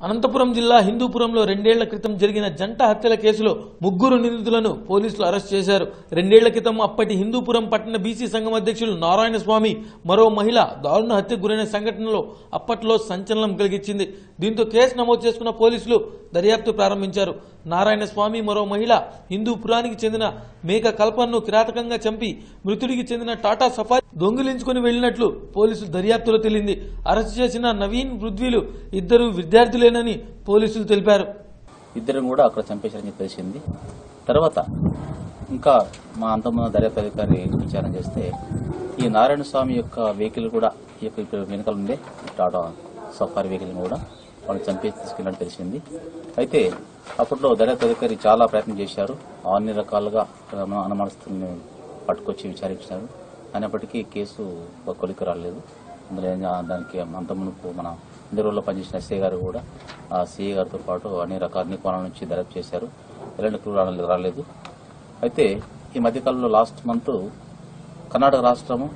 అనంతపురం జిల్లా హిందూపురంలో రెండేళ్ల క్రితం జరిగిన జంట హత్యల కేసులో ముగ్గురు నిందితులను పోలీసులు అరెస్ట్ చేశారు రెండేళ్ల క్రితం అప్పటి హిందూపురం పట్టణ బీసీ సంఘం అధ్యక్షులు నారాయణ స్వామి మరో మహిళ దారుణ హత్యకు గురైన సంఘటనలో అప్పట్లో సంచలనం కలిగించింది దీంతో కేసు నమోదు చేసుకున్న పోలీసులు దర్యాప్తు ప్రారంభించారు నారాయణ స్వామి మరో మహిళ హిందూపురానికి చెందిన మేక కల్పన్ను కిరాతకంగా చంపి మృతుడికి చెందిన టాటా సఫారీ దొంగిలించుకుని వెళ్లినట్లు పోలీసులు దర్యాప్తులో తెలింది అరెస్టు చేసిన నవీన్ పృథ్వీలు ఇద్దరు విద్యార్థులేనని పోలీసులు తెలిపారు ఇద్దరం కూడా అక్కడ చంపేశారని చెప్పి తెలిసింది తర్వాత ఇంకా మా అంతమంది దర్యాప్తు అధికారి విచారణ చేస్తే ఈ నారాయణ స్వామి యొక్క వెహికల్ కూడా ఈ యొక్క ఇప్పుడు వెనకాల ఉండే టాటా సఫారీ వెహికల్ కూడా వాళ్ళు చంపేసి తీసుకెళ్ళినట్టు తెలిసింది అయితే అప్పట్లో దర్యాప్తు అధికారి చాలా ప్రయత్నం చేశారు అన్ని రకాలుగా అను- అనుమానస్తుల్ని పట్టుకొచ్చి విచారించారు అయినప్పటికీ కేసు ఒక కొలికి రాలేదు అందులో ఏం చా- దానికి అంత మునుపు మన ఇన్ని రోజుల్లో పనిచేసిన ఎస్ఐ గారు కూడా ఆ సిఐ గారితో పాటు అన్ని రకాల అన్ని కోణాల నుంచి దర్యాప్తు చేశారు ఎలాంటి క్లూ రాలేదు రాలేదు అయితే ఈ మధ్యకాలంలో లాస్ట్ మంత్ కర్ణాటక రాష్ట్రము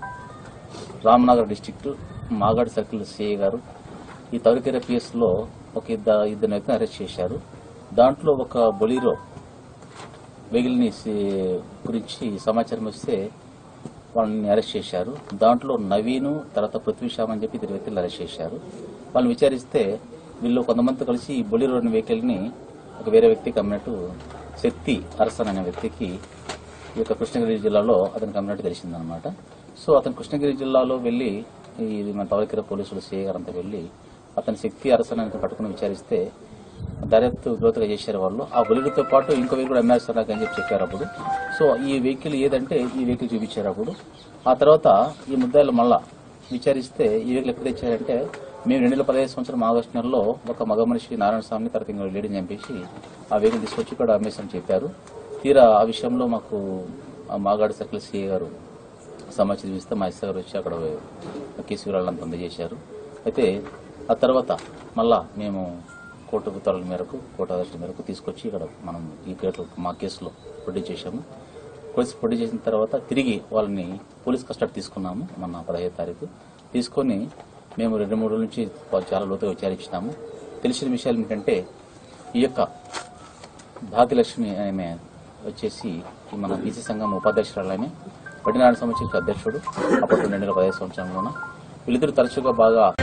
Ramanagar district Magadi circle CI garu ఈ తవరికెర పిఎస్ లో ఒక ఇద్దరు ఇద్దరు వ్యక్తిని అరెస్ట్ చేశారు దాంట్లో ఒక బొలీరో వెహికల్ ని సి- గురించి సమాచారం వస్తే వాళ్ళని అరెస్ట్ చేశారు దాంట్లో నవీను తర్వాత పృథ్వీ శ్యామ్ అని చెప్పి ఇద్దరు వ్యక్తులు అరెస్ట్ చేశారు వాళ్ళని విచారిస్తే వీళ్ళు కొంతమంది కలిసి ఈ బొలీరో అనే వెహికల్ ని ఒక వేరే వ్యక్తికి అమ్మినట్టు శక్తి అరసన్ అనే వ్యక్తికి ఈ యొక్క కృష్ణగిరి జిల్లాలో అతనికి అమ్మినట్టు తెలిసిందనమాట సో అతను కృష్ణగిరి జిల్లాలో వెళ్లి ఈ మన తవరికెర పోలీసులు సిఐ గారంతా వెళ్లి అతని శక్తి అరసన్ అని పట్టుకుని విచారిస్తే దర్యాప్తు లోతుగా చేశారు వాళ్ళు ఆ బొలిరుతో పాటు ఇంకో వెహికల్ కూడా అమ్మేస్తారు నాకు అని చెప్పి చెప్పారు అప్పుడు సో ఈ వెహికల్ ఏదంటే ఈ వెహికల్ చూపించారు అప్పుడు ఆ తర్వాత ఈ ముద్దాయిలు మళ్ళా విచారిస్తే ఈ వెహికల్ ఎక్కడ తెచ్చారంటే మేము రెండు వేల పదహైదు సంవత్సరం ఆగస్టు నెలలో ఒక మగ మనిషి నారాయణ స్వామిని తర్వాత ఇంకో లేడీని చంపేసి ఆ వెహికల్ తీసుకొచ్చి ఇక్కడ అమ్మేసామని చెప్పారు తీరా ఆ విషయంలో మాకు ఆ మాగాడి సర్కిల్ సిఏ గారు సమాచారం ఇస్తే మా ఎస్ఐ గారు వచ్చి అక్కడ కేసు వివరాలంతా అందజేశారు అయితే ఆ తర్వాత మళ్ళా మేము కోర్టు ఉత్తర్వుల మేరకు కోర్టు ఆదేశాల మేరకు తీసుకొచ్చి ఇక్కడ మనం ఈ కేసు మా కేసులో ప్రొడ్యూస్ చేశాము కేసు ప్రొడ్యూస్ చేసిన తర్వాత తిరిగి వాళ్ళని పోలీస్ కస్టడీ తీసుకున్నాము మొన్న పదహైదు తారీఖు తీసుకొని మేము రెండు మూడు రోజుల నుంచి వాళ్ళు చాలా లోతుగా విచారించినాము తెలిసిన విషయాలు ఏంటంటే ఈ యొక్క భాగ్యలక్ష్మి ఆమె వచ్చేసి ఈ మన బీసీ సంఘం ఉపాధ్యక్షురాలు ఆమె పడినాడు సంవత్సరం అధ్యక్షుడు అప్పట్లో రెండు వేల పదహైదు సంవత్సరంలోన వీళ్ళిద్దరు తరచుగా బాగా